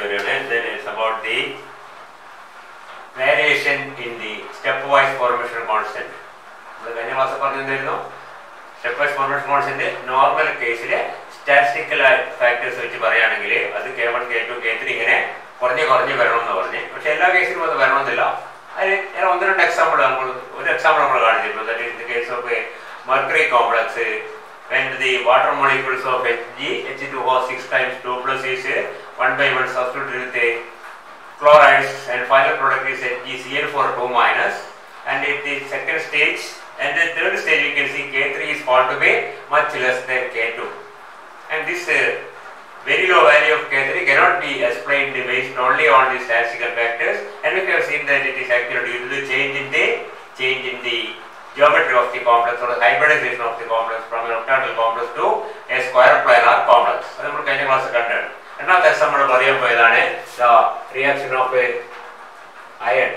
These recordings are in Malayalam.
വരികയാണ് then it's about the variation in the stepwise formation constant നമ്മൾ കഴിഞ്ഞ ക്ലാസ് പറഞ്ഞിരുന്നു stepwise formation constant normal കേസിലെ സ്റ്റാറ്റിസ്റ്റിക്കൽ ഫാക്ടേഴ്സ് വെച്ച് പറയുകയാണെങ്കിൽ അത് K one K two K three ഇങ്ങനെ കുറഞ്ഞ് കുറഞ്ഞ് വരണം എന്ന് പറഞ്ഞ് പക്ഷെ എല്ലാ കേസിലും അത് വരണമെന്നില്ല അതിൽ ഞാൻ ഒന്ന് രണ്ട് എക്സാമ്പിൾ നമ്മൾ ഒരു എക്സാമ്പിൾ നമ്മൾ കാണിച്ചിരുന്നു that in the case of mercury complex when the water molecules of Hg H2O 6 times 2 plus is uh, 1 by 1 substituted with a chlorides and final product is HgCl4 2 minus and at the second stage and the third stage you can see K3 is found to be much less than K2 and this uh, very low value of K3 cannot be explained based only on the statistical factors and we have seen that it is actually due to the change in the change in the geometry of the complex or the hybridization of the complex from an octahedral complex to a square planar complex അത് നമ്മൾ കഴിഞ്ഞ ക്ലാസ് കണ്ടാണ് രണ്ടാമത്തെ ദിവസം നമ്മൾ പറയാൻ പോയതാണ് reaction of iron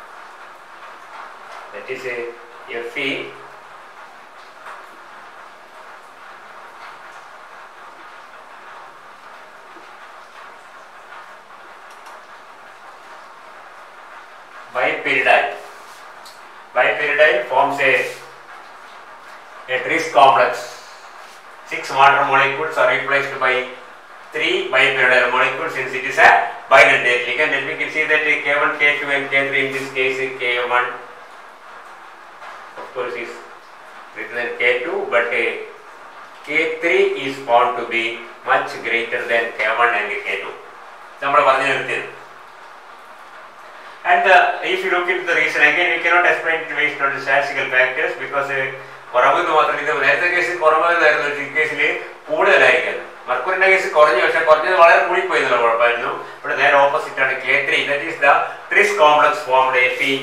that is F E bipyridine. Bipyridine forms a, a tris complex. Six water molecules are replaced by three bipyridyl molecules since it is a bidentate ligand. And we can see that K1, K2 and K3 in this case K1 of course is greater than K2 but uh, K3 is found to be much greater than K1 and K2. നമ്മൾ പറഞ്ഞു നിർത്തിയത് And uh, if you look into the reason again, we cannot explain it based on the statistical factors because uh, കുറവെന്ന് മാത്രം ഇത് നേരത്തെ കേസിൽ കുറവെന്നായിരുന്നു ഈ കേസിൽ കൂടുതലായിരിക്കും മർക്കൂറിന്റെ കേസ് കുറഞ്ഞു പക്ഷെ കുറഞ്ഞത് വളരെ കൂടിപ്പോയി എന്നുള്ള കുഴപ്പമായിരുന്നു ഇവിടെ നേരെ ഓപ്പോസിറ്റ് ആണ് K three that is the tris complex formed F E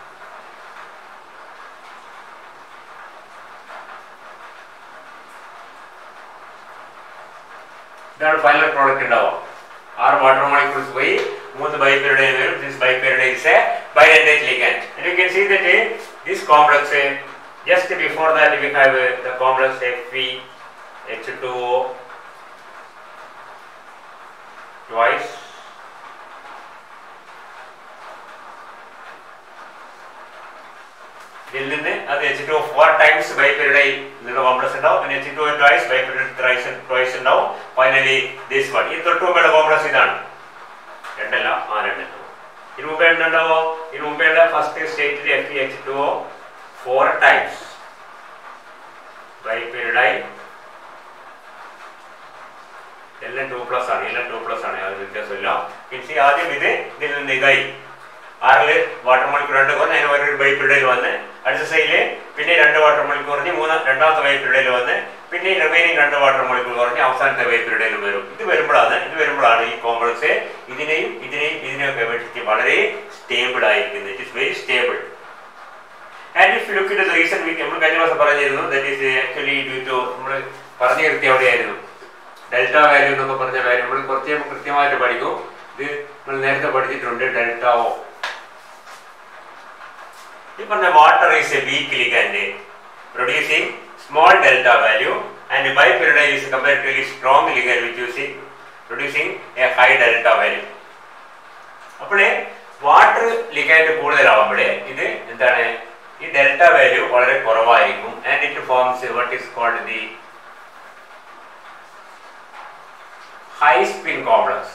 ഇതാണ് ഫൈനൽ പ്രോഡക്റ്റ് ഉണ്ടാവുക ആറ് വാട്ടർ മോളിക്യൂൾസ് പോയി മൂന്ന് ബൈപെരിഡൈൻ വരും this bipyridine is a bidentate ligand and you can see that uh, this complex uh, just before that we have uh, the complex Fe H2O twice ഇതിൽ നിന്ന് അത് H two four times bipyridine എന്നുള്ള കോംപ്ലക്സ് ഉണ്ടാവും പിന്നെ H two twice bipyrid thrice twice ഉണ്ടാവും ഫൈനലി ദിസ് വൺ ഈ തൊട്ട് മുമ്പുള്ള കോംപ്ലക്സ് ഇതാണ് രണ്ടല്ല ആ രണ്ട് ഇതിന് മുമ്പേ എന്തുണ്ടാവോ ഇതിന് മുമ്പേ ഫസ്റ്റ് സ്റ്റേറ്റിൽ F H two O four times bipyridine എല്ലാം ടു പ്ലസ് ആണ് എല്ലാം ടു പ്ലസ് ആണ് യാതൊരു വ്യത്യാസമില്ല കിൻസി ആദ്യം ഇത് ഇതിൽ നിന്ന് ഇതായി ആറില് വാട്ടർ മോളിക്കൂൾ രണ്ട് കുറഞ്ഞ് അതിന് ഒരു ബൈപ്പിടയിൽ വന്ന് അടുത്ത സൈഡില് പിന്നെ രണ്ട് വാട്ടർ മോളിക്കൂൾ കുറഞ്ഞ് മൂന്ന് രണ്ടാമത്തെ ബൈപ്പിടയിൽ വന്ന് പിന്നെ റിമൈനിങ് രണ്ട് വാട്ടർ മോളിക്കൂൾ കുറഞ്ഞ് അവസാനത്തെ ബൈപ്പിടയിൽ വരും ഇത് വരുമ്പോഴാണ് ഇത് വരുമ്പോഴാണ് ഈ കോംപ്ലക്സ് ഇതിനെയും ഇതിനെയും ഇതിനെയൊക്കെ അപേക്ഷിച്ച് വളരെ സ്റ്റേബിൾ ആയിരിക്കുന്നത് it is very stable and if look it reason week നമ്മൾ കഴിഞ്ഞ മാസം പറഞ്ഞിരുന്നു that is actually due to നമ്മൾ പറഞ്ഞു നിർത്തി അവിടെയായിരുന്നു ഡെൽറ്റ വാല്യൂ എന്നൊക്കെ പറഞ്ഞ വാല്യൂ നമ്മൾ കുറച്ച് കഴിയുമ്പോൾ കൃത്യമായിട്ട് പഠിക്കും ഇത് നമ്മൾ നേരത്തെ പഠിച്ചിട്ടുണ്ട് ഡെൽറ്റ ഓ ഈ പറഞ്ഞ water is a weak ligand producing small delta value and bipyridine is comparatively strong ligand which using producing a high delta value അപ്പോഴേ വാട്ടർ ലിഗാൻഡ് കൂടുതലാവുമ്പോഴേ ഇത് എന്താണ് ഈ ഡെൽറ്റ വാല്യൂ വളരെ കുറവായിരിക്കും and it forms what is called the high spin complex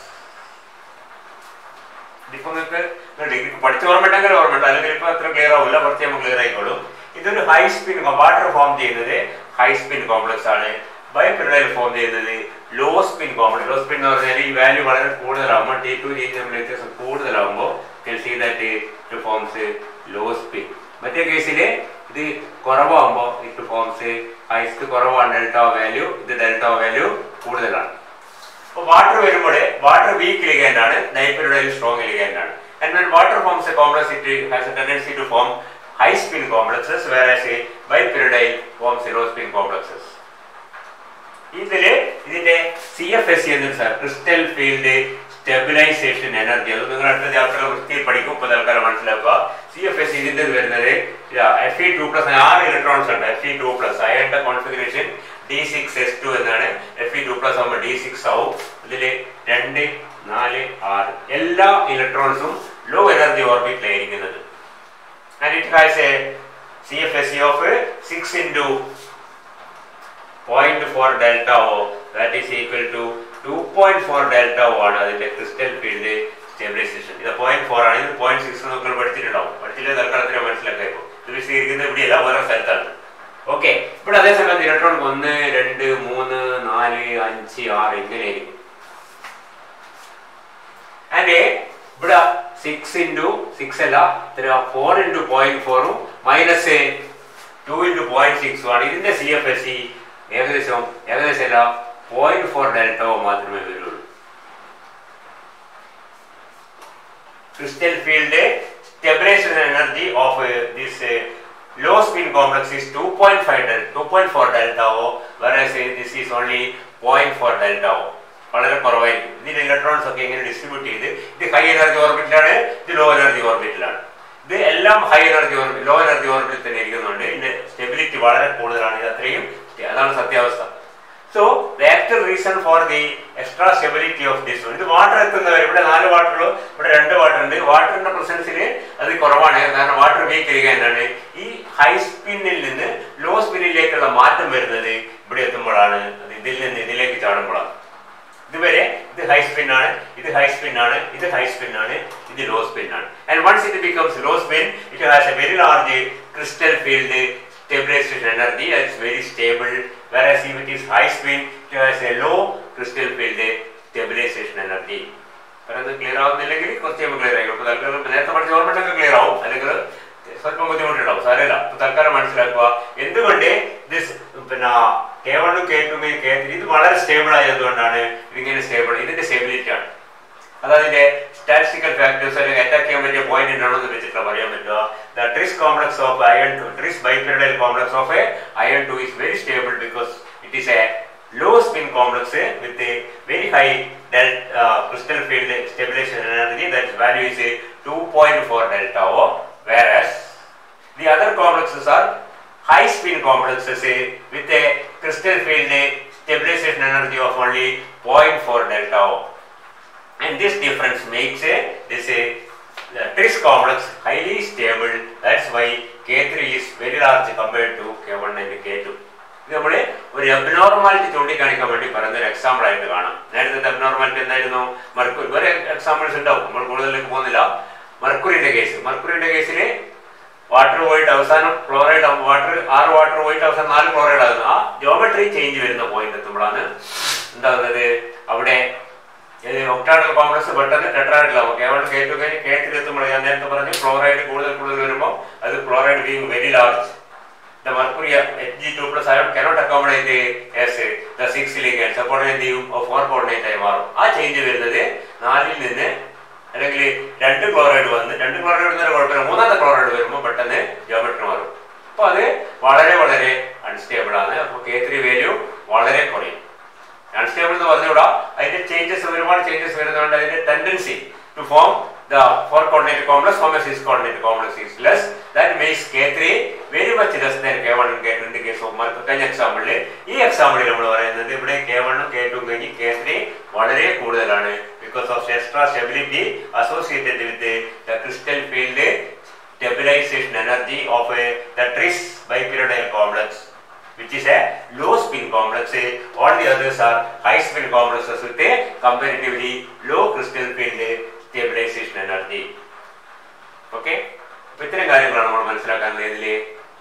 ഇതിപ്പോ നിങ്ങൾക്ക് ഡിഗ്രി പഠിച്ച ഓർമ്മയുണ്ടെങ്കിൽ ഓർമ്മയുണ്ട് അല്ലെങ്കിൽ ഇപ്പൊ അത്ര ക്ലിയർ ആവില്ല കുറച്ച് നമുക്ക് ക്ലിയർ ആയിക്കോളും ഇതൊരു ഹൈ സ്പിൻ വാട്ടർ ഫോം ചെയ്യുന്നത് ഹൈ സ്പിൻ കോംപ്ലക്സ് ആണ് ബയോപിരഡൈൽ ഫോം ചെയ്യുന്നത് low spin complex low spin എന്ന് പറഞ്ഞാൽ ഈ വാല്യൂ വളരെ കൂടുതലാകുമ്പോൾ ടി ടു രീതി തമ്മിൽ വ്യത്യാസം കൂടുതലാകുമ്പോൾ see that it forms low spin മറ്റേ കേസിൽ ഇത് കുറവാകുമ്പോൾ ഇറ്റ് ഫോംസ് ഹൈസ്റ്റ് കുറവാണ് ഡെൽറ്റ വാല്യൂ ഇത് ഡെൽറ്റ വാല്യൂ കൂടുതലാണ് അപ്പോൾ വാട്ടർ വരുമ്പോൾ വാട്ടർ വീക്ക് ലിഗാൻഡ് ആണ് ഡൈപ്പരിഡൈൽ സ്ട്രോങ് ലിഗാൻഡ് ആണ് and when water forms a complex it has a tendency to form high spin complexes whereas a bipyridyl forms low spin complexes ഇതില് ഇതിന്റെ സി എഫ് എസ് സി എന്നൊരു sir crystal field stabilization energy അത് നിങ്ങൾ അടുത്ത ചാപ്റ്ററിൽ വൃത്തിയിൽ പഠിക്കും ഇപ്പൊ തൽക്കാലം മനസ്സിലാക്കുക സി എഫ് എസ് ഇതിന്റെ വരുന്നത് എഫ് ഇ ടു പ്ലസ് ആറ് ഇലക്ട്രോൺസ് ഉണ്ട് എഫ് ഇ ടു പ്ലസ് അയണിന്റെ configuration d six s two എന്നാണ് എഫ് ഇ ടു പ്ലസ് ആകുമ്പോൾ ഡി സിക്സ് ആവും ഇതിൽ രണ്ട് നാല് ആറ് എല്ലാ ഇലക്ട്രോൺസും ലോ എനർജി ഓർബിറ്റിലായിരിക്കുന്നത് and it has a C F S C of six into point four delta O that is equal to two point four delta O ആണ് അതിന്റെ ക്രിസ്റ്റൽ ഫീൽഡ് സ്റ്റെബിലൈസേഷൻ ഇത് പോയിന്റ് ഫോർ ആണ് ഇത് പോയിന്റ് സിക്സ് നമ്മൾ പഠിച്ചിട്ടുണ്ടാവും പഠിച്ചില്ല തൽക്കാലത്തിന് മനസ്സിലാക്കാം ഇപ്പോൾ ഇത് വിശദീകരിക്കുന്നത് ഇവിടെയല്ല വേറെ സ്ഥലത്താണ് ഓക്കെ ഇവിടെ അതേ സമയത്ത് ഇലക്ട്രോൺ ഒന്ന് രണ്ട് മൂന്ന് നാല് അഞ്ച് ആറ് ഇങ്ങനെയായിരിക്കും ആൻഡ് ഇവിടെ സിക്സ് ഇൻറ്റു സിക്സ് അല്ല ഇത്ര ഫോർ ഇൻറ്റു പോയിന്റ് ഫോറും മൈനസ് ടു ഇൻറ്റു പോയിന്റ് സിക്സും ആണ് ഇതിന്റെ സി എഫ് എസ് സി ഏകദേശം ഏകദേശം അല്ല പോയിന്റ് ഫോർ ഡെൽറ്റോ മാത്രമേ വരുള്ളൂ crystal field stabilization energy of uh, this uh, low spin complex is 2.5 del 2.4 delta O whereas uh, this is only 0.4 delta O വളരെ കുറവായിരിക്കും ഇതിൽ ഇലക്ട്രോൺസ് ഒക്കെ ഇങ്ങനെ ഡിസ്ട്രിബ്യൂട്ട് ചെയ്ത് ഇത് ഹൈ എനർജി ഓർബിറ്റിലാണ് ഇത് ലോ എനർജി ഓർബിറ്റിലാണ് ഇത് എല്ലാം high energy orbit low energy ഓർബിറ്റിൽ തന്നെ ഇരിക്കുന്നുണ്ട് ഇതിന്റെ സ്റ്റെബിലിറ്റി വളരെ കൂടുതലാണ് ഇത് അത്രയും അതാണ് സത്യാവസ്ഥ so the actual reason for the extra stability of this ഇത് വാട്ടർ എത്തുന്നവർ ഇവിടെ നാല് വാട്ടറുള്ളൂ ഇവിടെ രണ്ട് വാട്ടർ ഉണ്ട് വാട്ടറിന്റെ പ്രസൻസിൽ അത് കുറവാണ് കാരണം വാട്ടർ വീക്ക് ചെയ്യുക എന്താണ് ഈ ഹൈ സ്പിന്നിൽ നിന്ന് ലോ സ്പിന്നിലേക്കുള്ള മാറ്റം വരുന്നത് ഇവിടെ എത്തുമ്പോഴാണ് അത് ഇതിൽ നിന്ന് ഇതിലേക്ക് ചാടുമ്പോഴാണ് ഇതുവരെ ഇത് ഹൈ സ്പിൻ ആണ് ഇത് ഹൈ സ്പിൻ ആണ് ഇത് ഹൈ സ്പിൻ ആണ് ഇത് ലോ സ്പിൻ ആണ് and once it becomes low spin it has a very large crystal field stabilization energy that is very stable whereas if it is high spin it has a low crystal field stabilization energy പറയുന്നത് ക്ലിയർ ആവുന്നില്ലെങ്കിൽ കുറച്ച് കഴിയുമ്പോൾ ക്ലിയർ ആയിരിക്കും അപ്പോൾ തൽക്കാലം നേരത്തെ പഠിച്ച ഓർമ്മയൊക്കെ ക്ലിയർ ആവും അല്ലെങ്കിൽ സ്വല്പം ബുദ്ധിമുട്ടുണ്ടാവും സാരമില്ല അപ്പൊ തൽക്കാലം മനസ്സിലാക്കുക എന്തുകൊണ്ട് ദിസ് പിന്നെ കെ വണ്ണും കെ ടു കെ ത്രീ ഇത് വളരെ സ്റ്റേബിൾ ആയതുകൊണ്ടാണ് ഇതിങ്ങനെ സ്റ്റേബിൾ ഇതിന്റെ സ്റ്റെബിലിറ്റി ആണ് അതതിന്റെ സ്റ്റാറ്റിസ്റ്റിക്കൽ ഫാക്ടേഴ്സ് അല്ലെങ്കിൽ അറ്റാക്ക് ചെയ്യാൻ പറ്റിയ പോയിന്റ് ഉണ്ടോ എന്ന് വെച്ചിട്ട് പറയാൻ പറ്റുക the tris complex of iron two tris bipyridyl complex of a iron two is very stable because it is a low spin complex with a very high del uh, crystal field stabilization energy that value is a 2.4 delta O whereas the other complexes are high spin complexes eh, with a crystal field eh, stabilization energy of only 0.4 delta O and this difference makes a this a the tris complex highly stable that's why K3 is very large compared to K1 and K2 ഇത് നമ്മൾ ഒരു അബ്നോർമാലിറ്റി ചൂണ്ടിക്കാണിക്കാൻ വേണ്ടി പറയുന്ന ഒരു എക്സാമ്പിൾ ആയിട്ട് കാണാം നേരത്തെ അബ്നോർമാലിറ്റി എന്തായിരുന്നു മർക്കുരി വേറെ എക്സാമ്പിൾസ് ഉണ്ടാവും നമ്മൾ കൂടുതലേക്ക് പോകുന്നില്ല മർക്കുറിന്റെ കേസ് മർക്കുറിന്റെ കേസിൽ വാട്ടർ പോയിട്ട് അവസാനം ക്ലോറൈഡ് വാട്ടർ ആറ് വാട്ടർ പോയിട്ട് അവസാനം നാല് ക്ലോറൈഡ് ആകുന്നു ആ ജോമെട്രി ചേഞ്ച് വരുന്ന പോയിന്റ് എത്തുമ്പോഴാണ് എന്താകുന്നത് അവിടെ ഒക്ടാഡൽ കോംപ്ലക്സ് പെട്ടെന്ന് ടെട്രാഡിലാവും കേവലം കെ ടു കെ ത്രീ എത്തുമ്പോൾ ഞാൻ നേരത്തെ പറഞ്ഞു ക്ലോറൈഡ് കൂടുതൽ കൂടുതൽ വരുമ്പോൾ അത് chloride being very large the mercury Hg2 plus ion cannot accommodate as the 6 ligand subordinate of 4 coordinate ആയി മാറും ആ ചേഞ്ച് വരുന്നത് നാലിൽ നിന്ന് അല്ലെങ്കിൽ രണ്ട് ക്ലോറൈഡ് വന്ന് രണ്ട് ക്ലോറൈഡ് വരുന്നതിന് കുഴപ്പമില്ല മൂന്നാമത്തെ ക്ലോറൈഡ് വരുമ്പോൾ പെട്ടെന്ന് ജോമെട്രി മാറും അപ്പോൾ അത് വളരെ വളരെ അൺസ്റ്റേബിൾ ആണ് അപ്പോൾ കെ ത്രീ വാല്യൂ വളരെ കുറയും അൺസ്റ്റേബിൾ എന്ന് പറഞ്ഞുകൂടാ അതിന്റെ ചേഞ്ചസ് ഒരുപാട് ചേഞ്ചസ് വരുന്നതുകൊണ്ട് അതിന്റെ tendency to form the four coordinate complex form a six coordinate complex is less that makes k3 very much less than k1 and k2 in the case of mark കഴിഞ്ഞ എക്സാമ്പിളിൽ ഈ എക്സാമ്പിളിൽ നമ്മൾ പറയുന്നത് ഇവിടെ കെ വണ്ണും കെ ടു കഴിഞ്ഞ് കെ ത്രീ വളരെ കൂടുതലാണ് because of extra stability associated with the crystal field stabilization energy of a, the tris bipyridine complex which is a low spin complex. All the others are high spin complexes with a comparatively low crystal field stabilization energy. Okay അപ്പൊ ഇത്തരം കാര്യങ്ങളാണ് നമ്മൾ മനസ്സിലാക്കാൻ ഇതില്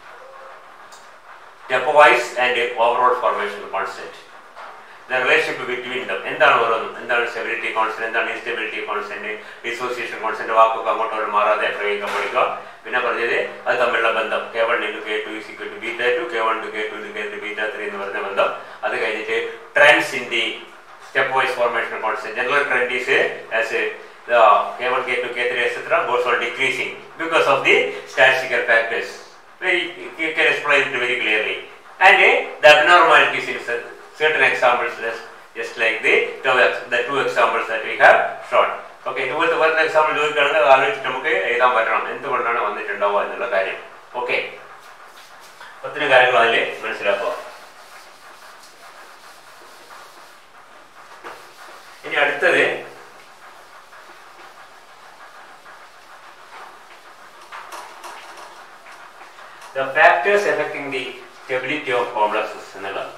stepwise and overall formation constant the relationship between them എന്താണ് ഓരോന്നും എന്താണ് സ്റ്റെബിലിറ്റി കോൺസ്റ്റന്റ് എന്താണ് ഇൻസ്റ്റെബിലിറ്റി കോൺസ്റ്റന്റ് ഡിസോസിയേഷൻ കോൺസ്റ്റന്റ് വാക്കൊക്കെ അങ്ങോട്ടോട്ട് മാറാതെ പ്രയോഗിക്കാൻ പഠിക്കുക പിന്നെ പറഞ്ഞത് അത് തമ്മിലുള്ള ബന്ധം K one into K two is to beta two K one two K two into K three beta three എന്ന് പറഞ്ഞ ബന്ധം അത് കഴിഞ്ഞിട്ട് trends in the stepwise formation constant general trend is as the K1, K2, K3, etc. goes on decreasing because of the statistical factors. Very, you can explain it very clearly. And uh, the abnormalities in certain examples, just, just like the two, the two examples that we have shown. Okay ഇതുപോലത്തെ വേറെ എക്സാമ്പിൾ ചോദിക്കുകയാണെങ്കിൽ അത് ആലോചിച്ചിട്ട് നമുക്ക് എഴുതാൻ പറ്റണം എന്തുകൊണ്ടാണ് വന്നിട്ടുണ്ടാവുക എന്നുള്ള കാര്യം ഓക്കെ ഒത്തിരി കാര്യങ്ങൾ അതിൽ മനസ്സിലാക്കുക ഇനി അടുത്തത് the factors affecting the stability of complexes എന്നുള്ളതാണ്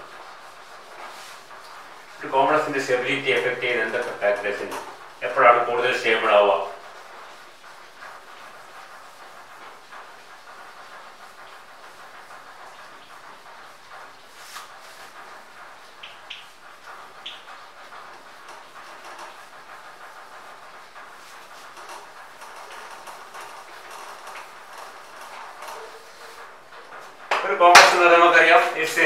ഒരു കോംപ്ലക്സിന്റെ സ്റ്റെബിലിറ്റി എഫക്ട് ചെയ്യുന്ന എന്തൊക്കെ ഫാക്ടേഴ്സ് ഉണ്ട് എപ്പോഴാണ് കൂടുതൽ സ്റ്റേബിൾ ആവുക ഒരു കോംപ്ലക്സ് എന്ന് പറയുമ്പോൾ നമുക്കറിയാം it's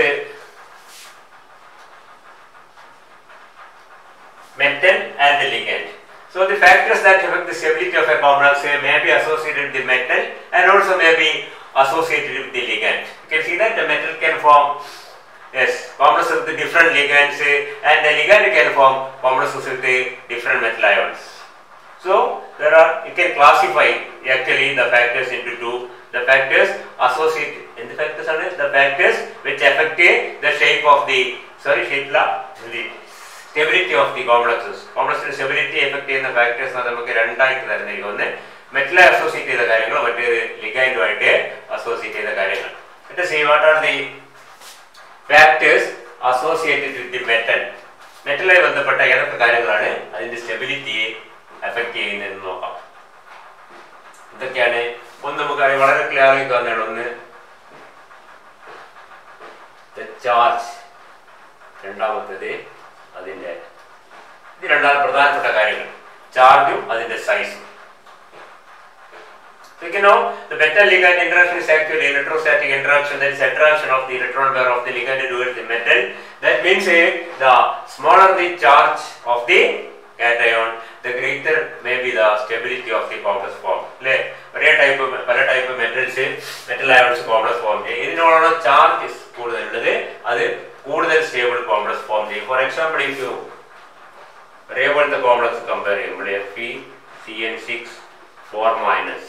metal and the ligand. So the factors that affect the stability of a complex uh, may be associated with the metal and also may be associated with the ligand. You can see that the metal can form yes complexes with the different ligands uh, and the ligand can form complexes with the different metal ions. So there are you can classify actually the factors into two. The factors associated in the factors are the factors which affect uh, the shape of the sorry shape la the stability of the complexes കോംപ്ലക്സിന്റെ സ്റ്റെബിലിറ്റി എഫക്ട് ചെയ്യുന്ന ഫാക്ടേഴ്സ് നമുക്ക് രണ്ടായിട്ട് തരുന്നിരിക്കും ഒന്ന് മെറ്റലെ അസോസിയേറ്റ് ചെയ്ത കാര്യങ്ങൾ മറ്റേത് ലിഗാൻഡുമായിട്ട് അസോസിയേറ്റ് ചെയ്ത കാര്യങ്ങൾ എന്നിട്ട് see what are the factors associated with the metal മെറ്റലുമായി ബന്ധപ്പെട്ട ഏതൊക്കെ കാര്യങ്ങളാണ് അതിന്റെ സ്റ്റെബിലിറ്റിയെ എഫക്ട് ചെയ്യുന്നതെന്ന് നോക്കാം എന്തൊക്കെയാണ് ഒന്ന് നമുക്ക് വളരെ ക്ലിയർ ആയി തന്നെയാണ് ഒന്ന് ചാർജ് രണ്ടാമത്തേത് അതിൻ്റെ ഇത് രണ്ടാം പ്രധാനപ്പെട്ട കാര്യങ്ങൾ ചാർജും അതിന്റെ സൈസും So you know the metal ligand interaction is actually electrostatic interaction, that is attraction of the electron pair of the ligand towards the metal. That means uh, the smaller the charge of the cation, the greater may be the stability of the complex form. അല്ലേ ഒരേ ടൈപ്പ് പല type metals metal ions complex form ചെയ്യും ഇതിനോടാണ് ചാർജ് കൂടുതലുള്ളത് അത് കൂടുതൽ സ്റ്റേബിൾ കോംപ്ലക്സ് ഫോം ചെയ്യും ഫോർ എക്സാമ്പിൾ ഇഫ് യു ഒരേപോലത്തെ കോംപ്ലക്സ് കമ്പയർ ചെയ്യുമ്പോൾ F E C N six four minus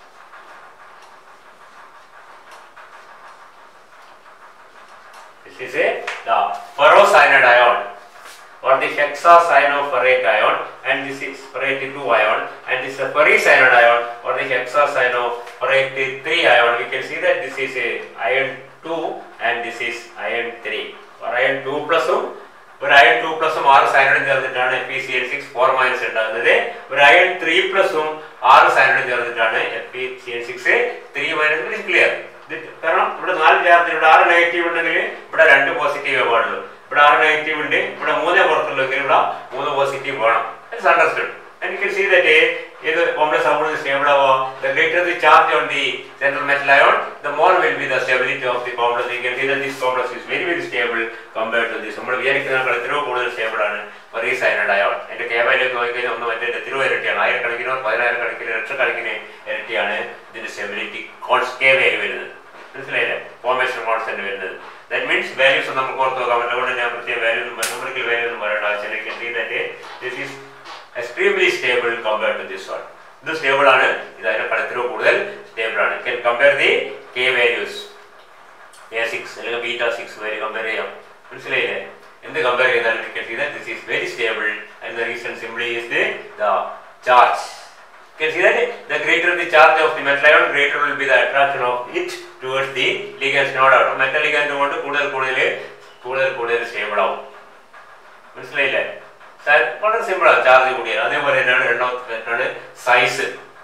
This is a the ferrocyanide ion or the hexacyanoferrate ion and this is ferrate 2 ion and this is a ferricyanide ion or the hexacyanoferrate 3 ion. We can see that this is a iron 2 and this is iron 3 or iron 2 plus ഒരു അയൺ ടു പ്ലസും ആറ് സൈനഡും ചേർന്നിട്ടാണ് F P C N six four minus ഉണ്ടാകുന്നത് ഒരു അയൺ ത്രീ പ്ലസും ആറ് സൈനഡും ചേർന്നിട്ടാണ് F P C N six three minus clear കാരണം ഇവിടെ നാല് ചാർജ് ഇവിടെ ആറ് നെഗറ്റീവ് ഉണ്ടെങ്കിൽ ഇവിടെ രണ്ട് പോസിറ്റീവേ പാടുള്ളൂ ഇവിടെ ആറ് നെഗറ്റീവ് ഉണ്ട് ഇവിടെ മൂന്നേ പുറത്തുള്ളെങ്കിൽ ഇവിടെ മൂന്ന് പോസിറ്റീവ് വേണം it's understood And you can see that a either complex harmonic is stable or the greater the charge on the central metal ion, the more will be the stability of the complex. You can see that this complex is very very stable compared to this. നമ്മൾ വിചാരിക്കുന്നതിനേക്കാൾ എത്രയോ കൂടുതൽ സ്റ്റേബിൾ ആണ് പരീസൈനഡ് അയോൺ എന്റെ കെ വാല്യൂ നോക്കിക്കഴിഞ്ഞാൽ ഒന്ന് മറ്റേ എത്രയോ ഇരട്ടിയാണ് ആയിരക്കണക്കിനോ പതിനായിരക്കണക്കിന് ലക്ഷക്കണക്കിന് ഇരട്ടിയാണ് ഇതിന്റെ സ്റ്റെബിലിറ്റി കോൺസ് കെ വാല്യൂ വരുന്നത് മനസ്സിലായില്ലേ ഫോർമേഷൻ കോൺസ്റ്റന്റ് വരുന്നത് ദാറ്റ് മീൻസ് വാല്യൂസ് നമുക്ക് ഓർത്ത് നോക്കാം അതുകൊണ്ട് ഞാൻ പ്രത്യേക വാല്യൂ ന്യൂമറിക്കൽ വാല്യൂ ഒന്നും പറയേണ്ട ആവശ്യമില്ല see that this is extremely stable compare to this one ഇത് സ്റ്റേബിൾ ആണ് ഇത് അതിനെക്കാൾ എത്രയോ കൂടുതൽ സ്റ്റേബിൾ ആണ് can compare the K values A six അല്ലെങ്കിൽ ബീറ്റ സിക്സ് വാല്യൂ കമ്പയർ ചെയ്യാം മനസ്സിലായില്ലേ എന്ത് കമ്പയർ ചെയ്താലും you can see that this is very stable and the reason simply is the the charge you can see that the greater the charge of the metal ion greater will be the attraction of it towards the ligands no doubt metal ligand കൊണ്ട് കൂടുതൽ കൂടുതൽ കൂടുതൽ കൂടുതൽ സ്റ്റേബിൾ ആവും മനസ്സിലായില്ലേ സാർ വളരെ സിമ്പിളാണ് ചാർജ് കൂടിയാണ് അതേപോലെ തന്നെയാണ് രണ്ടാമത്തെ സൈസ്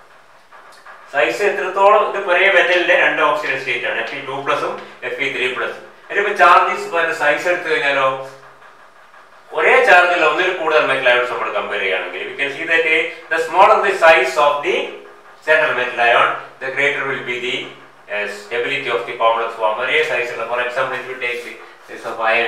സൈസ് എത്രത്തോളം ഇത് ഒരേ മെറ്റലിന്റെ രണ്ട് ഓക്സിജൻ സ്റ്റേറ്റ് ആണ് എഫ് ഇ ടു പ്ലസും എഫ് ഇ ത്രീ പ്ലസ് അതിനിപ്പോ ചാർജസ് സൈസ് എടുത്തു കഴിഞ്ഞാലോ ഒരേ ചാർജിൽ ഒന്നിൽ കൂടുതൽ മെറ്റൽ അയോൺസ് നമ്മൾ കമ്പയർ ചെയ്യുകയാണെങ്കിൽ we can see that the smaller the size of the central metal ion the greater will be the stability of the complex form ഒരേ സൈസുള്ള for example if you take this of iron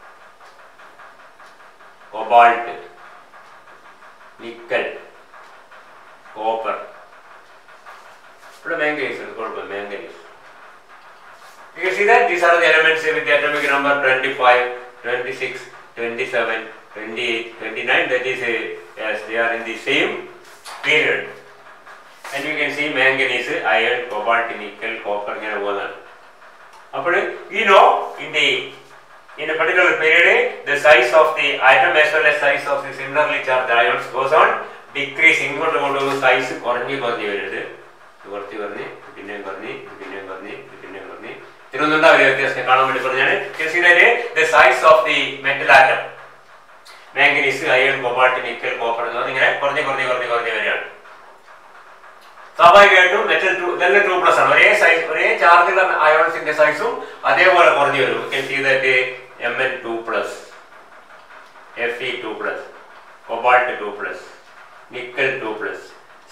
cobalt, nickel, copper. ഇവിടെ manganese ഉണ്ട് കുഴപ്പമില്ല manganese. You can see that these are the elements with the atomic number 25, 26, 27, 28, 29. That is, a, yes, they are in the same period. And you can see manganese, iron, cobalt, nickel, copper ഇങ്ങനെ പോകുന്നതാണ് അപ്പോൾ you know in the in a particular period the size of the atom as well as size of the similarly charged ions goes on decreasing ഇങ്ങോട്ട് കൊണ്ടുപോകുന്ന സൈസ് കുറഞ്ഞു കുറഞ്ഞു വരുന്നത് ഇത് കുറച്ച് കുറഞ്ഞ് ഇത് പിന്നെയും കുറഞ്ഞ് ഇത് പിന്നെയും കുറഞ്ഞ് ഇത് പിന്നെയും കുറഞ്ഞ് തിരുവനന്തപുരം വ്യത്യാസം കാണാൻ വേണ്ടി പറഞ്ഞാണ് the size of the metal atom manganese iron cobalt nickel copper എന്ന് പറഞ്ഞ് ഇങ്ങനെ കുറഞ്ഞ് കുറഞ്ഞ് കുറഞ്ഞ് കുറഞ്ഞ് വരികയാണ് സ്വാഭാവികമായിട്ടും മെറ്റൽ ടു ഇതെല്ലാം ടു പ്ലസ് ആണ് ഒരേ സൈസ് ഒരേ ചാർജുള്ള അയോൺസിന്റെ സൈസും അതേപോലെ കുറഞ്ഞു വരും see that M N two plus F E two plus cobalt two plus nickel two plus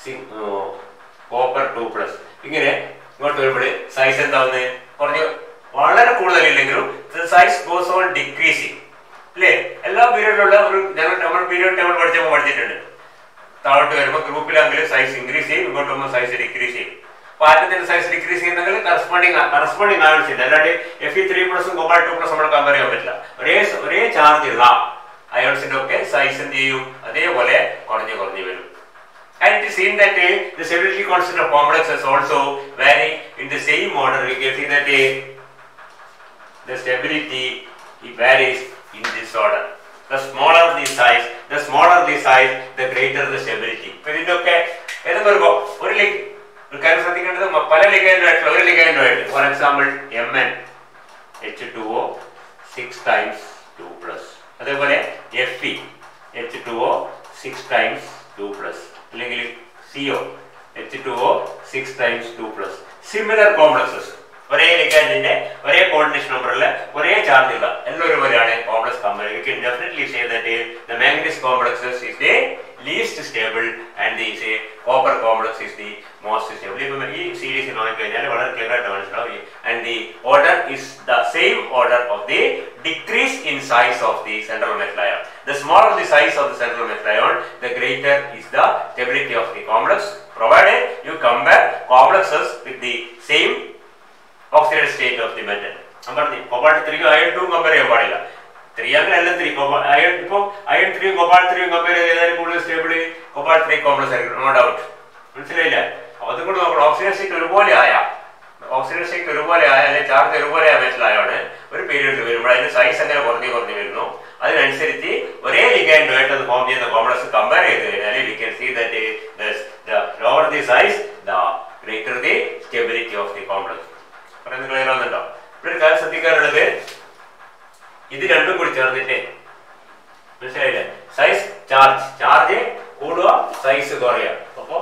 copper two plus ഇങ്ങനെ ഇങ്ങോട്ട് വരുമ്പോൾ സൈസ് എന്താവുന്നത് കുറഞ്ഞ് വളരെ കൂടുതലില്ലെങ്കിലും സൈസ് ഗോസ് ഓൺ ഡിക്രീസിങ് അല്ലേ എല്ലാ പീരീഡിലുള്ള ഒരു ഞങ്ങൾ നമ്മൾ പീരീഡ് ടേബിൾ പഠിച്ചപ്പോൾ പഠിച്ചിട്ടുണ്ട് താഴോട്ട് വരുമ്പോൾ ഗ്രൂപ്പിലാണെങ്കിൽ സൈസ് ഇൻക്രീസ് ചെയ്യും ഇങ്ങോട്ട് വരുമ്പോൾ സൈസ് ഡിക്രീസ് ചെയ്യും അപ്പൊ ആറ്റത്തിന്റെ സൈസ് ഡിക്രീസ് ചെയ്യുന്നെങ്കിൽ കറസ്പോണ്ടിങ് കറസ്പോണ്ടിങ് ആവശ്യം ഇല്ല അല്ലാണ്ട് എഫ് ഇ ത്രീ പ്ലസും കൊബാൾ ടു പ്ലസ് നമ്മൾ കമ്പയർ ചെയ്യാൻ പറ്റില്ല ഒരേ ഒരേ ചാർജ് ഉള്ള അയോൺസിന്റെ ഒക്കെ സൈസ് എന്ത് ചെയ്യും അതേപോലെ കുറഞ്ഞു കുറഞ്ഞു വരും And it is seen that uh, the stability constant of complexes also vary in the same order. We can see that uh, the stability it varies in this order. The smaller the size, the smaller the size, the greater the stability. ഇപ്പൊ ഇതിന്റെയൊക്കെ ഏതൊക്കെ ഒരു ഒരു ലിഗ് ഒരു കാര്യം ശ്രദ്ധിക്കേണ്ടത് മ- പല ലിഗാൻഡുമായിട്ടുള്ള ഒരു ലിഗാൻഡുമായിട്ട് for example M N H two O six times two plus അതേപോലെ F E H two O six times two plus അല്ലെങ്കിൽ C O H two O six times two plus similar complexes ഒരേ ലിഗാൻഡിന്റെ ഒരേ കോർഡിനേഷൻ നമ്പറിൽ ഒരേ ചാർജ് ഉള്ള എല്ലാം ഒരുപോലെയാണ് complex company you can definitely say that the magnetic complexes is the least stable and the say copper complex is the most stable ഇപ്പം ഈ സീരീസ് നോക്കിക്കഴിഞ്ഞാൽ വളരെ ക്ലിയർ ആയിട്ട് മനസ്സിലാവും and the order is the same order of the decrease in size of the central metal ion The smaller the size of the central metal ion, the greater is the stability of the complex, provided you compare complexes with the same oxidized state of the metal. ഞാൻ പറഞ്ഞു കൊബാൾട്ട് ത്രീയും അയൺ ടൂവും കമ്പയർ ചെയ്യാൻ പാടില്ല ത്രീ അങ്ങനെ അല്ല ത്രീ അയൺ ഇപ്പൊ അയൺ ത്രീയും കൊബാൾട്ട് ത്രീയും കമ്പയർ ചെയ്താൽ കൂടുതൽ സ്റ്റേബിൾ കൊബാൾട്ട് ത്രീ കോംപ്ലക്സ് ആയിരിക്കും നോ ഡൗട്ട് മനസ്സിലായില്ല അപ്പൊ അതുകൊണ്ട് നോക്കണം ഓക്സിജൻ സ്റ്റേറ്റ് ഒരുപോലെ ആയ ഓക്സിജൻ സ്റ്റേറ്റ് ഒരുപോലെ ആയ അല്ലെങ്കിൽ ചാർജ് ഒരുപോലെ ആയ മെറ്റൽ ആയാണ് ഒരു പീരീഡ് വരുമ്പോൾ അതിന്റെ സൈസ് അങ്ങനെ കുറഞ്ഞു കുറഞ്ഞു വരുന്നു അതിനനുസരിച്ച് ഒരേ ലിഗാൻഡുമായിട്ട് അത് ഫോം ചെയ്യുന്ന കോംപ്ലക്സ് കമ്പയർ ചെയ്ത് കഴിഞ്ഞാൽ we can see that lower the size the greater the stability of the complex പറയുന്നത് ക്ലിയർ ആവുന്നുണ്ടോ ഇവിടെ ഒരു കാര്യം ശ്രദ്ധിക്കാനുള്ളത് ഇത് രണ്ടും കൂടി ചേർന്നിട്ട് മനസ്സിലായില്ലേ സൈസ് ചാർജ് ചാർജ് കൂടുക സൈസ് കുറയുക അപ്പോ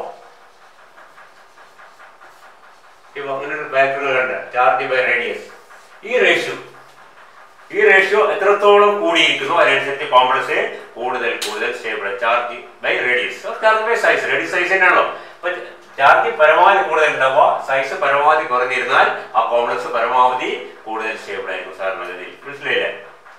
ഇപ്പൊ അങ്ങനെ ഒരു ഫാക്ടറുകൾ ഉണ്ട് ചാർജ് ബൈ റേഡിയസ് ഈ റേഷ്യോ ഈ റേഷ്യോ എത്രത്തോളം കൂടിയിരിക്കുന്നു അതിനനുസരിച്ച് കോംപ്ലക്സ് കൂടുതൽ കൂടുതൽ stable charge by radius charge by size radius size തന്നെയാണല്ലോ അപ്പൊ ചാർജ് പരമാവധി കൂടുതൽ ഉണ്ടാവുക സൈസ് പരമാവധി കുറഞ്ഞിരുന്നാൽ ആ കോംപ്ലക്സ് പരമാവധി കൂടുതൽ സ്റ്റേബിൾ ആയിരിക്കും സാധാരണഗതിയിൽ മനസ്സിലായില്ലേ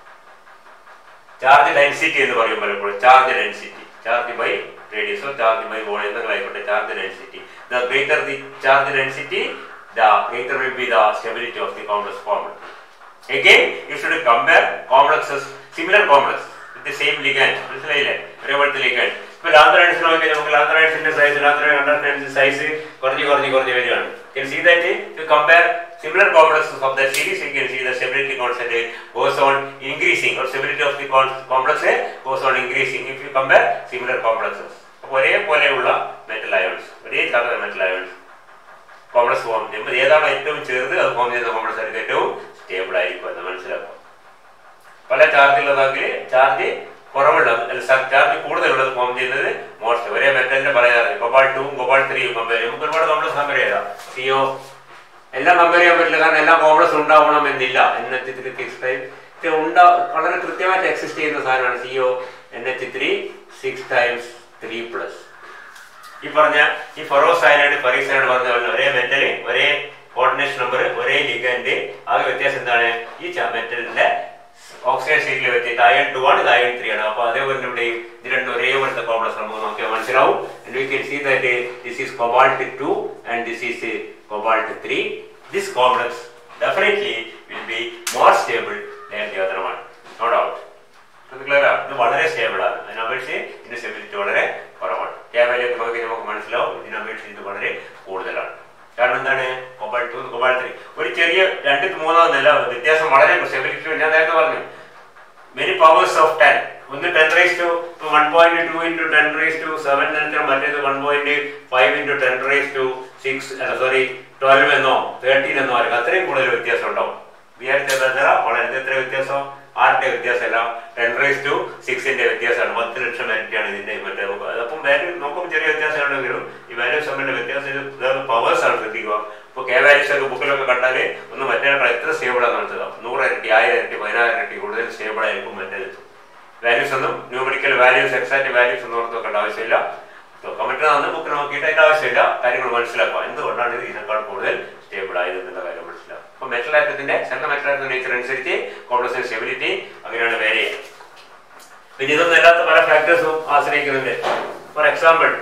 ചാർജ് ഡെൻസിറ്റി എന്ന് പറയും പലപ്പോഴും ചാർജ് ഡെൻസിറ്റി ചാർജ് ബൈ റേഡിയസോ ചാർജ് ബൈ വോളിയം എന്തെങ്കിലും ആയിക്കോട്ടെ charge density the greater the charge density the greater will be the stability of the complex formula Again, you should compare complexes, similar complex with the same ligand. മനസ്സിലായില്ലേ ഒരേപോലത്തെ ligand. ഇപ്പൊ ലാന്ത്രാൻസ് നോക്കിയാൽ നമുക്ക് ലാന്ത്രാൻസിന്റെ സൈസ് ലാന്ത്രാൻസിന്റെ സൈസ് കുറഞ്ഞ് കുറഞ്ഞ് കുറഞ്ഞ് വരികയാണ് can see that to compare similar complexes of that series you can see the stability constant goes on increasing or stability of the con- complex goes on increasing if you compare similar complexes അപ്പൊ ഒരേപോലെയുള്ള മെറ്റൽ അയോൺസ് ഒരേ charge metal ions complex form ചെയ്യുമ്പോൾ ഏതാണ് ഏറ്റവും ചെറുത് അത് ഫോം ചെയ്യുന്ന കോംപ്ലക്സ് ആയിരിക്കും ഏറ്റവും സ്റ്റേബിൾ ആയിരിക്കും എന്ന് മനസ്സിലാക്കും പല ചാർജുള്ളതാണെങ്കിൽ ചാർജ് കുറവുള്ളത് അല്ല ചാർജ് കൂടുതലുള്ളത് ഫോം ചെയ്യുന്നത് മോസ്റ്റ് ഒരേ മെറ്റലിന്റെ പറയാറ് കൊബാൾ ടൂവും കൊബാൾ ത്രീയും കമ്പയർ ചെയ്യും നമുക്ക് ഒരുപാട് കോംപ്ലക്സ് കമ്പയർ ചെയ്താം സിഒ എല്ലാം കമ്പയർ ചെയ്യാൻ പറ്റില്ല കാരണം എല്ലാ കോംപ്ലക്സ് ഉണ്ടാവണം എന്നില്ല N H three six five ഉണ്ടാ വളരെ കൃത്യമായിട്ട് എക്സിസ്റ്റ് ചെയ്യുന്ന സാധനമാണ് C O N H three six times three plus ഈ പറഞ്ഞ ഈ ഫെറോസൈനൈഡ് ഫെറീസൈനൈഡ് പറഞ്ഞ പോലെ ഒരേ മെറ്റൽ ഒരേ കോർഡിനേഷൻ നമ്പർ ഒരേ ലിഗൻഡ് ആകെ വ്യത്യാസം എന്താണ് ഈ മെറ്റലിന്റെ ഓക്സിജൻ സ്റ്റേറ്റിൽ വെച്ചിട്ട് അയൺ ടു ആണ് ഇത് അയൺ ത്രീ ആണ് അപ്പൊ അതേപോലെ ഇവിടെ ഇത് രണ്ടും ഒരേപോലത്തെ കോംപ്ലക്സ് നമുക്ക് നോക്കിയാൽ മനസ്സിലാവും and we can see that uh, this is cobalt 2 and this is uh, cobalt 3 this complex definitely will be more stable than the other one no doubt ഇത് ക്ലിയർ ആണ് ഇത് വളരെ സ്റ്റേബിൾ ആണ് അതിനപേക്ഷിച്ച് ഇതിന്റെ സ്റ്റെബിലിറ്റി വളരെ കുറവാണ് ക്യാമറയിലേക്ക് നോക്കി നമുക്ക് മനസ്സിലാവും ഇതിനപേക്ഷിച്ച് ഇത് വളരെ കൂടുതലാണ് കാരണം എന്താണ് കോബാൾ ടു കോബാൾ ത്രീ ഒരു ചെറിയ രണ്ട് മൂന്നോ എന്നല്ല വ്യത്യാസം വളരെ സ്റ്റെബിലിറ്റി ഞാൻ നേരത്തെ പറഞ്ഞു മെനി പവേഴ്സ് ഓഫ് ടെൻ ഒന്ന് ten raise to one point two into ten raise to seven എന്നിട്ട് മറ്റേത് one point five into ten raise to six അല്ല സോറി ട്വൽവ് എന്നോ തേർട്ടീൻ എന്നോ ആയിരിക്കും അത്രയും കൂടുതൽ വ്യത്യാസം ഉണ്ടാവും വിചാരിച്ച വളരെ എത്ര വ്യത്യാസം ആറിന്റെ വ്യത്യാസമല്ല ടെൻ റേസ് ടു സിക്സിന്റെ വ്യത്യാസമാണ് പത്ത് ലക്ഷം ഇരട്ടിയാണ് ഇതിന്റെ മറ്റേ അപ്പം വാല്യൂ നോക്കുമ്പോൾ ചെറിയ വ്യത്യാസം ഉണ്ടെങ്കിലും ഈ വാല്യൂസ് തമ്മിലുള്ള വ്യത്യാസം ഇത് പവേഴ്സ് ആണ് ശ്രദ്ധിക്കുക ഇപ്പോൾ കെ വാല്യൂസ് ഒക്കെ ബുക്കിലൊക്കെ കണ്ടാൽ ഒന്ന് മറ്റേ എത്ര സ്റ്റേബിൾ ആണ് മനസ്സിലാവും നൂറ് ഇരട്ടി ആയിരം ഇരട്ടി പതിനായിരം ഇരട്ടി കൂടുതൽ സ്റ്റേബിൾ ആയിരിക്കും മറ്റേത് വാല്യൂസ് ഒന്നും ന്യൂമറിക്കൽ വാല്യൂസ് എക്സാക്ട് വാല്യൂസ് ഒന്നും ഓർത്ത് നോക്കേണ്ട ആവശ്യമില്ല കമന്റിനാന്ന് ബുക്ക് നോക്കിയിട്ട് അതിന്റെ ആവശ്യമില്ല കാര്യങ്ങൾ മനസ്സിലാക്കുക എന്തുകൊണ്ടാണ് ഇത് ഇതിനേക്കാൾ കൂടുതൽ സ്റ്റേബിൾ ആയത് എന്നുള്ള കാര്യം മനസ്സിലാക്കുക അപ്പൊ മെറ്റൽ ആറ്റത്തിന്റെ സെൻട്രൽ മെറ്റൽ ആറ്റത്തിന്റെ നേച്ചർ അനുസരിച്ച് കോംപ്ലക്സിന്റെ സ്റ്റെബിലിറ്റി അങ്ങനെയാണ് വേരി പിന്നെ ഇതൊന്നും അല്ലാത്ത പല ഫാക്ടേഴ്സും ആശ്രയിക്കുന്നുണ്ട് ഫോർ എക്സാമ്പിൾ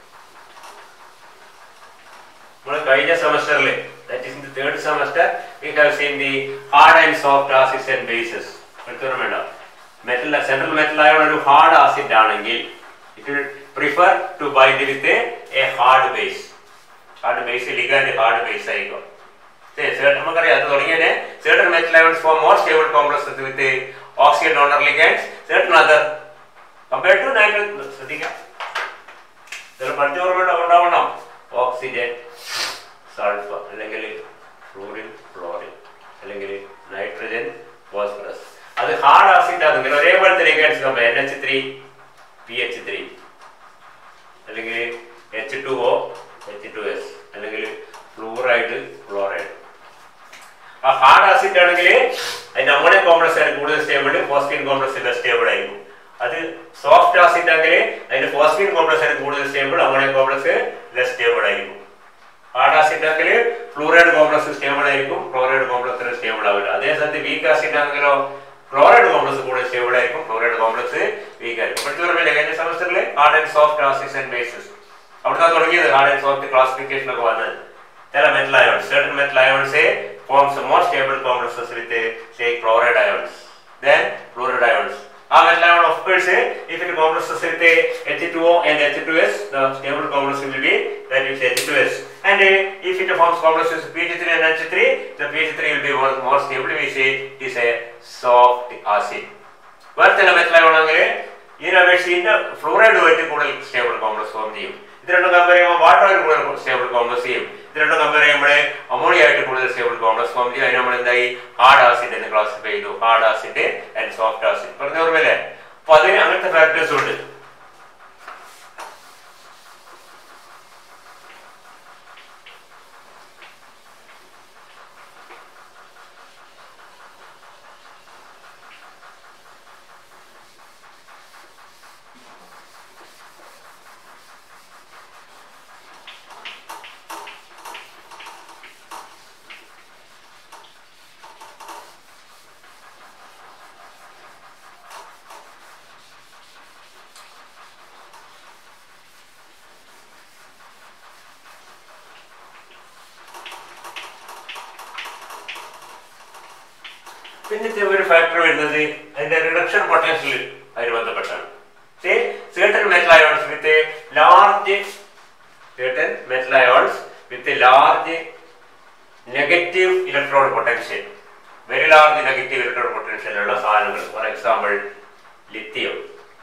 നമ്മൾ കഴിഞ്ഞ സെമസ്റ്ററിൽ that is in the third semester we have seen the hard and soft acids and bases എടുത്തോളം വേണ്ട മെറ്റൽ സെൻട്രൽ മെറ്റൽ ആയ ഒരു ഹാർഡ് ആസിഡ് ആണെങ്കിൽ it will prefer to bind with a hard base hard base ligand hard base ആയിരിക്കും നമുക്കറിയാം അത് തുടങ്ങിയതിന് certain metal ions form more stable complexes with the oxygen donor ligands certain other compared to nitrogen ശ്രദ്ധിക്കാം ചില പഠിച്ച ഓർമ്മ ഉണ്ടാവണം ഓക്സിജൻ സൾഫർ അല്ലെങ്കിൽ ഫ്ലൂറിൻ ഫ്ലോറിൻ അല്ലെങ്കിൽ നൈട്രജൻ ഫോസ്ഫറസ് അത് ഹാർഡ് ആസിഡ് ആണെങ്കിൽ ഒരേപോലത്തെ ligands compare N H three P H three അല്ലെങ്കിൽ H two O H two S അല്ലെങ്കിൽ ഫ്ലൂറൈഡ് ഫ്ലോറൈഡ് ആ ഹാർഡ് ആസിഡ് ആണെങ്കിൽ അതിന്റെ അമോണിയം കോംപ്ലക്സ് ആണ് കൂടുതൽ സ്റ്റേബിൾ ഫോസ്ഫീൻ കോംപ്ലക്സ് സ്റ്റേബിൾ ആയിരിക്കും അത് സോഫ്റ്റ് ആസിഡ് ആണെങ്കിൽ അതിന്റെ ഫോസ്ഫീൻ കോംപ്ലക്സ് ആണ് കൂടുതൽ stable ammonium complex less stable ആയിരിക്കും ഹാർഡ് ആസിഡ് ആണെങ്കിൽ ഫ്ലൂറൈഡ് കോംപ്ലക്സ് സ്റ്റേബിൾ ആയിരിക്കും ക്ലോറൈഡ് കോംപ്ലക്സ് സ്റ്റേബിൾ ആവില്ല അതേ സമയത്ത് വീക്ക് ആസിഡ് ആണെങ്കിലോ ക്ലോറൈഡ് കോംപ്ലക്സ് കൂടുതൽ സ്റ്റേബിൾ ആയിരിക്കും ക്ലോറൈഡ് കോംപ്ലക്സ് വീക്ക് ആയിരിക്കും പഠിച്ചു കഴിഞ്ഞ സെമസ്റ്ററിൽ hard and soft acids and bases അവിടുന്ന് തുടങ്ങിയത് ഹാർഡ് ആൻഡ് സോഫ്റ്റ് ക്ലാസിഫിക്കേഷൻ ഒക്കെ വന്നത് ചില metal ions certain metal ions say forms more stable complexes with uh, say chloride ions then fluoride ions ആ metal ion of course if it complexes with uh, H2O and H2S the stable complex will be that is H2S and uh, if it forms complexes with PH3 and H3 the PH3 will be more, more stable we say it is a soft acid വേറെ ചില മെറ്റൽ അയോൺ ആണെങ്കിൽ ഇതിനെ അപേക്ഷിച്ച് ഫ്ലൂറൈഡുമായിട്ട് കൂടുതൽ സ്റ്റേബിൾ കോംപ്ലക്സ് ഫോം ചെയ്യും ഇത് രണ്ടും കമ്പയർ ചെയ്യുമ്പോൾ വാട്ടറുമായിട്ട് കൂടുതൽ സ്റ്റേബിൾ കോംപ്ലക്സ് ചെയ്യും ഇത് രണ്ടും കമ്പയർ ചെയ്യുമ്പോൾ അമോണിയ ആയിട്ട് കൂടുതൽ സ്റ്റേബിൾ കോംപ്ലക്സ് ഫോം ചെയ്യും അതിന് നമ്മൾ എന്തായി ഹാർഡ് ആസിഡ് എന്ന് ക്ലാസിഫൈ ചെയ്തു hard acid and soft acid പറഞ്ഞ ഓർമ്മയില്ലേ അപ്പൊ അതിന് അങ്ങനത്തെ ഫാക്ടേഴ്സ് ഉണ്ട് പിന്നത്തെ ഒരു ഫാക്ടർ വരുന്നത് അതിന്റെ റിഡക്ഷൻ പൊട്ടൻഷ്യൽ അതിന് ബന്ധപ്പെട്ടാണ് certain metal ions with a large certain metal ions with a large negative electrode potential very large negative electrode potential ഉള്ള സാധനങ്ങൾ ഫോർ എക്സാമ്പിൾ ലിത്തിയം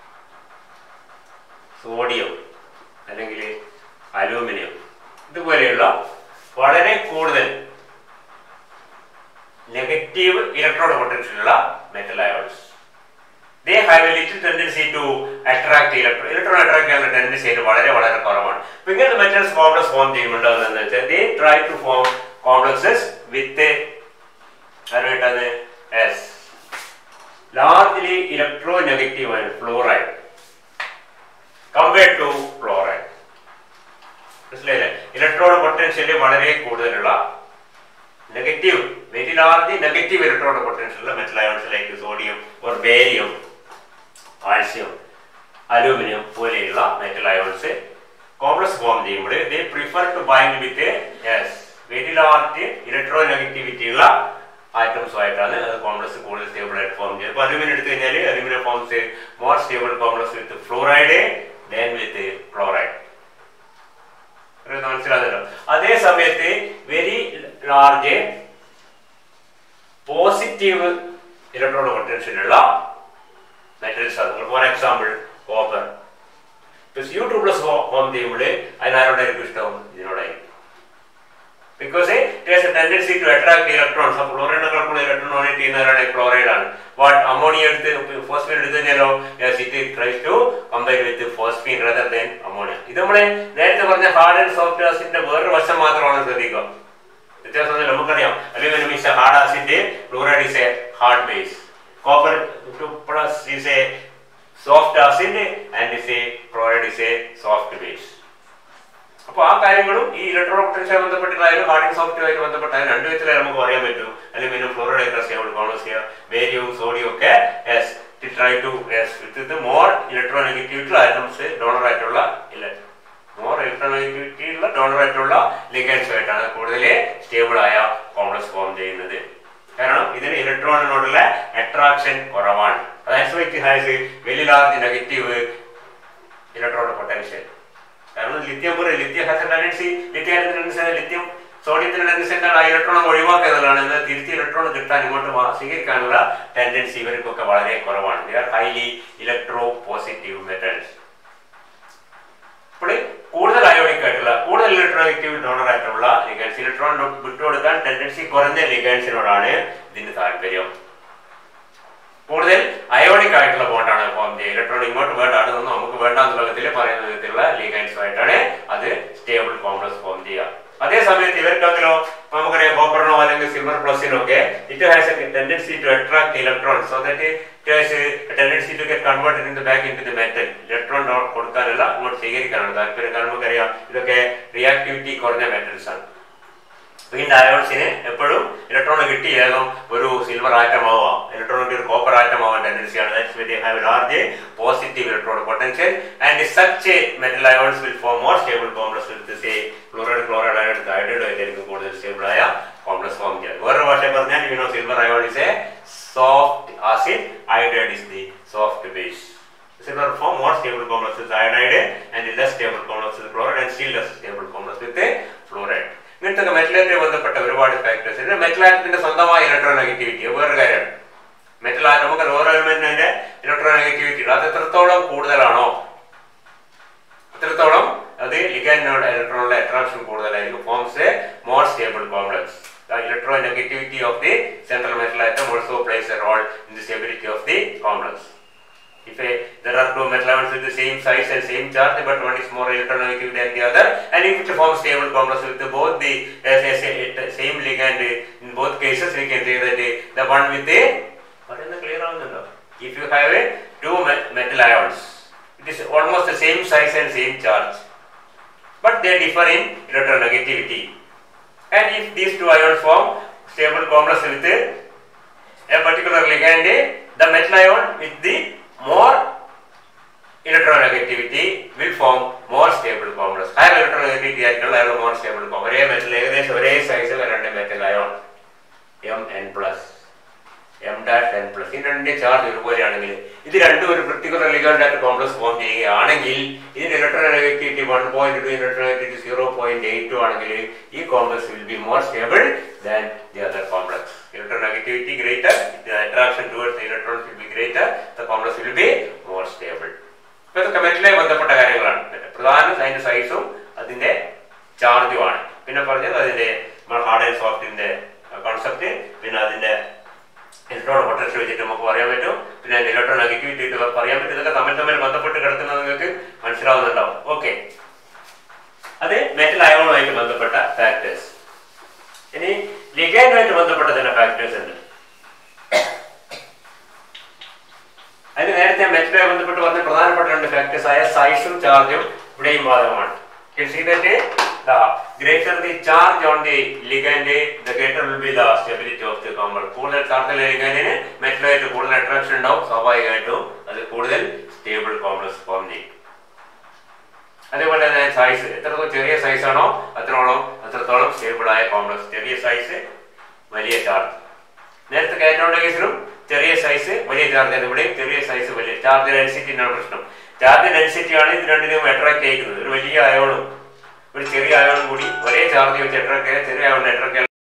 സോഡിയം അല്ലെങ്കിൽ അലൂമിനിയം ഇതുപോലെയുള്ള വളരെ കൂടുതൽ നെഗറ്റീവ് ഇലക്ട്രോഡ് പൊട്ടൻഷ്യൽ ഉള്ള metal ions they have a little tendency to attract electro electron attract ചെയ്യാനുള്ള ടെൻഡൻസി ആയിട്ട് വളരെ വളരെ കുറവാണ് അപ്പൊ ഇങ്ങനത്തെ മെറ്റൽസ് കോംപ്ലക്സ് ഫോം ചെയ്യുന്നുണ്ടാവുന്നത് വെച്ചാൽ they try to form complexes with ആരുമായിട്ടാണ് എസ് ലാർജ്ലി ഇലക്ട്രോ നെഗറ്റീവ് ആണ് ഫ്ലോറൈഡ് കമ്പയർഡ് ടു ഫ്ലോറൈഡ് മനസ്സിലായില്ലേ ഇലക്ട്രോഡ് പൊട്ടൻഷ്യൽ വളരെ കൂടുതലുള്ള negative very large negative electrode potential metal ions like sodium or barium calcium aluminium പോലെയുള്ള മെറ്റൽ അയോൺസ് കോംപ്ലക്സ് ഫോം ചെയ്യുമ്പോൾ they prefer to bind with yes very large electronegativity ഉള്ള ആറ്റംസ് ആയിട്ടാണ് അത് കോംപ്ലക്സ് കൂടുതൽ സ്റ്റേബിൾ ആയിട്ട് ഫോം ചെയ്യുന്നത് അപ്പോൾ അലൂമിനിയം എടുത്തു കഴിഞ്ഞാൽ aluminium forms more stable complex with fluoride then with chloride മനസ്സിലാകുന്നല്ലോ അതേ സമയത്ത് വെരി ലാർജ് പോസിറ്റീവ് ഇലക്ട്രോൺ പൊട്ടൻഷ്യലുള്ള മെറ്റൽസ് ആണ് ഫോർ എക്സാമ്പിൾ കോപ്പർ ഇപ്പൊ യു ടു പ്ലസ് ഫോം ചെയ്യുമ്പോൾ അതിനാരോടായിരിക്കും ഇഷ്ടം ഇതിനോടായിരിക്കും because it has a tendency to attract electrons. അപ്പോൾ ക്ലോറൈഡ് കിടക്കുന്ന ഇലക്ട്രോൺ ഡൊണേറ്റ് ചെയ്യുന്നവരാണ് ക്ലോറൈഡ് ആണ് ബട്ട് അമോണിയ എടുത്ത് ഫോസ്ഫീൻ എടുത്ത് കഴിഞ്ഞാലോ it tries to compare with phosphine rather than ammonia ഇത് നമ്മളെ നേരത്തെ പറഞ്ഞ ഹാർഡ് ആൻഡ് സോഫ്റ്റ് ആസിഡിന്റെ വേറൊരു വശം മാത്രമാണ് ശ്രദ്ധിക്കുക വ്യത്യാസം നമുക്കറിയാം aluminium is a hard acid chloride is a hard base copper two plus is a soft acid and is a chloride is a soft base അപ്പോൾ ആ കാര്യങ്ങളും ഈ ഇലക്ട്രോൺ പൊട്ടൻഷ്യൽ ബന്ധപ്പെട്ടിട്ടായാലും ഹാർഡിംഗ് സോഫ്റ്റ്വെയർ ബന്ധപ്പെട്ടായാലും രണ്ട് വിധത്തിലേ നമുക്ക് പറയാൻ പറ്റും അല്ലെങ്കിൽ ഫ്ലോറൈഡ് സ്റ്റേബിൾ കോൺഗ്രസ് ബേരിയവും സോഡിയം ഒക്കെ try to with more electron negativity items donor ആയിട്ടുള്ള ഇല്ല മോർ ഇലക്ട്രോൺ നെഗറ്റിവിറ്റി ഉള്ള ഡോണർ ആയിട്ടുള്ള ലിഗൻസ് ആയിട്ടാണ് കൂടുതൽ സ്റ്റേബിൾ ആയ കോംപ്ലക്സ് ഫോം ചെയ്യുന്നത് കാരണം ഇതിന് ഇലക്ട്രോണിനോടുള്ള അട്രാക്ഷൻ കുറവാണ് അതായത് it has very large negative electron potential കാരണം ലിത്യം പോലെ lithium has tendency lithium lithium സോഡിയത്തിന്റെ ടെൻഡൻസി എന്താണ് ആ ഇലക്ട്രോൺ ഒഴിവാക്കുക എന്നുള്ളതാണ് എന്നാൽ തിരിച്ച് ഇലക്ട്രോൺ കിട്ടാൻ ഇങ്ങോട്ട് വാ- സ്വീകരിക്കാനുള്ള ടെൻഡൻസി ഇവർക്കൊക്കെ വളരെ കുറവാണ് they are highly electropositive metals അപ്പോൾ കൂടുതൽ അയോണിക് ആയിട്ടുള്ള കൂടുതൽ ഇലക്ട്രോനെഗറ്റീവ് ഡോണർ ആയിട്ടുള്ള ലിഗൻസ് ഇലക്ട്രോൺ വിട്ടുകൊടുക്കാൻ ടെൻഡൻസി കുറഞ്ഞ ലിഗൻസിനോടാണ് ഇതിന് താല്പര്യം കൂടുതൽ അയോണിക് ആയിട്ടുള്ള ബോണ്ടാണ് ഫോം ചെയ്യുക ഇലക്ട്രോൺ ഇങ്ങോട്ട് വേണ്ട അടുത്തൊന്നും നമുക്ക് വേണ്ടാന്ന ലോകത്തിൽ പറയുന്ന വിധത്തിലുള്ള ലീഗൻസ് ആയിട്ടാണ് അത് സ്റ്റേബിൾ കോംപ്ലക്സ് ഫോം ചെയ്യുക അതേ സമയത്ത് ഇവർക്കെങ്കിലോ നമുക്കറിയാം കോപ്പറിനോ അല്ലെങ്കിൽ സിൽവർ പ്ലസിനോ ഒക്കെ it has a tendency to attract electron so that it has tendency to get converted in the back into the metal electron കൊടുക്കാനല്ല ഇങ്ങോട്ട് സ്വീകരിക്കാനാണ് താല്പര്യം കാരണം നമുക്കറിയാം ഇതൊക്കെ റിയാക്ടിവിറ്റി കുറഞ്ഞ മെറ്റൽസ് ആണ് വീണ്ടും അയോൺസിന് എപ്പോഴും ഇലക്ട്രോൺ കിട്ടി ഏതും ഒരു സിൽവർ ആറ്റം ആവാം ഇലക്ട്രോൺ കിട്ടി ഒരു കോപ്പർ ആറ്റം ആവാൻ ടെൻഡൻസിയാണ് that's very have large positive electron potential and such metal ions will form more stable complex with say chloride chloride ion hydride ആയിരിക്കും കൂടുതൽ സ്റ്റേബിൾ ആയ കോംപ്ലക്സ് ഫോം ചെയ്യാൻ വേറൊരു ഭാഷ പറഞ്ഞാൽ you know silver ion is a soft acid hydride is the soft base Silver form more stable complex with iodide and less stable complex with chloride and still less stable complex with fluoride. ഇങ്ങനത്തെ മെറ്റലായിട്ട് ബന്ധപ്പെട്ട ഒരുപാട് ഫാക്ടേഴ്സ് ഉണ്ട് മെറ്റലാറ്റത്തിന്റെ സ്വന്തമായ ഇലക്ട്രോ നെഗറ്റിവിറ്റി വേറൊരു കാര്യമാണ് മെറ്റൽ ആറ്റം നമുക്ക് ഓരോ എലിമെന്റിന്റെ ഇലക്ട്രോ നെഗറ്റിവിറ്റി അത് എത്രത്തോളം കൂടുതലാണോ അത്രത്തോളം അത് ലിഗാനിനോട് ഇലക്ട്രോണിലെ അട്രാക്ഷൻ കൂടുതലായിരിക്കും forms more stable complex The electronegativity of the central metal atom also plays a role in the stability of the complex. If a, there are two metal atoms with the same size and same charge, but one is more electronegative than the other, and if it forms stable complex with both the as I say, it, same ligand, in both cases we can say that the, the one with the what is the clear on the If you have a two me- metal ions, it is almost the same size and same charge, but they differ in electronegativity. And if these two ions form stable complex with a particular ligand, the metal ion with the more electronegativity will form more stable complex. Higher electronegativity ആയിട്ടുള്ള അയാൾ more stable complex. ഒരേ മെറ്റൽ ഏകദേശം ഒരേ സൈസിൽ രണ്ട് metal ion M N plus M dash N plus ഈ രണ്ടിന്റെ ചാർജ് ഒരുപോലെയാണെങ്കിൽ ഇത് രണ്ടും ഒരു പർട്ടിക്കുലർ ലിഗാൻഡ് ആയിട്ട് കോംപ്ലക്സ് ഫോം ചെയ്യുകയാണെങ്കിൽ ഇതിന്റെ electronegativity one point two electronegativity zero point eight two ആണെങ്കിൽ ഈ complex will be more stable than the other complex electronegativity greater the attraction towards the electrons will be greater the complex will be more stable ഇപ്പൊ ഇതൊക്കെ മെറ്റലുമായി ബന്ധപ്പെട്ട കാര്യങ്ങളാണ് പ്രധാനം അതിന്റെ സൈസും അതിന്റെ ചാർജുമാണ് പിന്നെ പറഞ്ഞത് അതിന്റെ ഹാർഡ് ആൻഡ് സോഫ്റ്റിന്റെ കോൺസെപ്റ്റ് പിന്നെ അതിന്റെ ഇലക്ട്രോൺ പൊട്ടൻഷ്യൽ വെച്ചിട്ട് നമുക്ക് പറയാൻ പറ്റും പിന്നെ അതിന്റെ ഇലക്ട്രോൺ നെഗറ്റിവിറ്റി ഇട്ട് പറയാൻ പറ്റും ഇതൊക്കെ തമ്മിൽ തമ്മിൽ ബന്ധപ്പെട്ട് കിടക്കുന്നത് നിങ്ങൾക്ക് മനസ്സിലാവുന്നുണ്ടാവും ഓക്കെ അത് മെറ്റൽ അയോണുമായിട്ട് ബന്ധപ്പെട്ട ഫാക്ടേഴ്സ് ഇനി ലിഗാൻഡുമായിട്ട് ബന്ധപ്പെട്ട തന്നെ ഫാക്ടേഴ്സ് ഉണ്ട് അതിന് നേരത്തെ മെറ്റലുമായി ബന്ധപ്പെട്ട് പറഞ്ഞ പ്രധാനപ്പെട്ട രണ്ട് ഫാക്ടേഴ്സ് ആയ സൈസും ചാർജും ഇവിടെയും ബാധകമാണ് You see that eh, the greater the charge on the ligand, the greater will be the stability of the compound. കൂടുതൽ ചാർജുള്ള ലിഗാൻഡിന് മെറ്റലായിട്ട് കൂടുതൽ അട്രാക്ഷൻ ഉണ്ടാവും സ്വാഭാവികമായിട്ടും അത് കൂടുതൽ സ്റ്റേബിൾ കോംപ്ലക്സ് ഫോം ചെയ്യും അതേപോലെ തന്നെ സൈസ് എത്രത്തോളം ചെറിയ സൈസ് ആണോ അത്രത്തോളം അത്രത്തോളം സ്റ്റേബിൾ ആയ കോംപ്ലക്സ് ചെറിയ സൈസ് വലിയ ചാർജ് നേരത്തെ കാറ്റോണിന്റെ കേസിലും ചെറിയ സൈസ് വലിയ ചാർജ് ആണ് ഇവിടെയും ചെറിയ സൈസ് വലിയ ചാർജ് ഡെൻസിറ്റിനാണ് പ്രശ്നം ചാർജ് ഡെൻസിറ്റി ആണ് ഇത് രണ്ടിനും അട്രാക്ട് ചെയ്യുന്നത് ഒരു വലിയ അയോണും ഒരു ചെറിയ അയോണും കൂടി ഒരേ ചാർജ് വെച്ച് അട്രാക്ട് ചെയ്യാൻ ചെറിയ അയോണിനെ അട്രാക്ട്